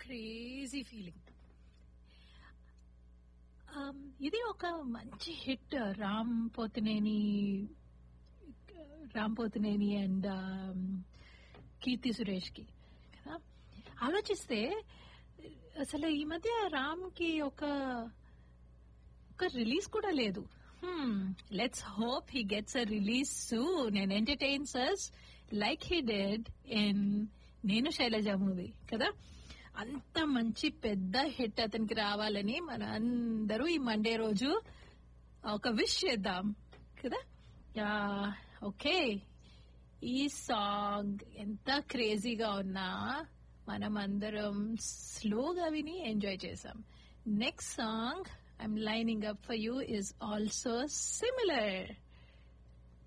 crazy feeling ఇది ఒక మంచి హిట్ రామ్ పోతినేని రామ్ పోతినేని అండ్ కీర్తి సురేష్ కి కదా ఆలోచిస్తే అసలు ఈ మధ్య రామ్ కి ఒక ఒక రిలీజ్ కూడా లేదు let's hope he gets a release soon and entertains us like he did in Nenu Sailaja movie కదా అంత మంచి పెద్ద హిట్ అతనికి రావాలని మన అందరూ ఈ మండే రోజు ఒక విష్ చేద్దాం కదా ఓకే ఈ సాంగ్ ఎంత క్రేజీగా ఉన్నా మనం అందరం స్లోగా విని ఎంజాయ్ చేసాం next song I'm lining up for you is also similar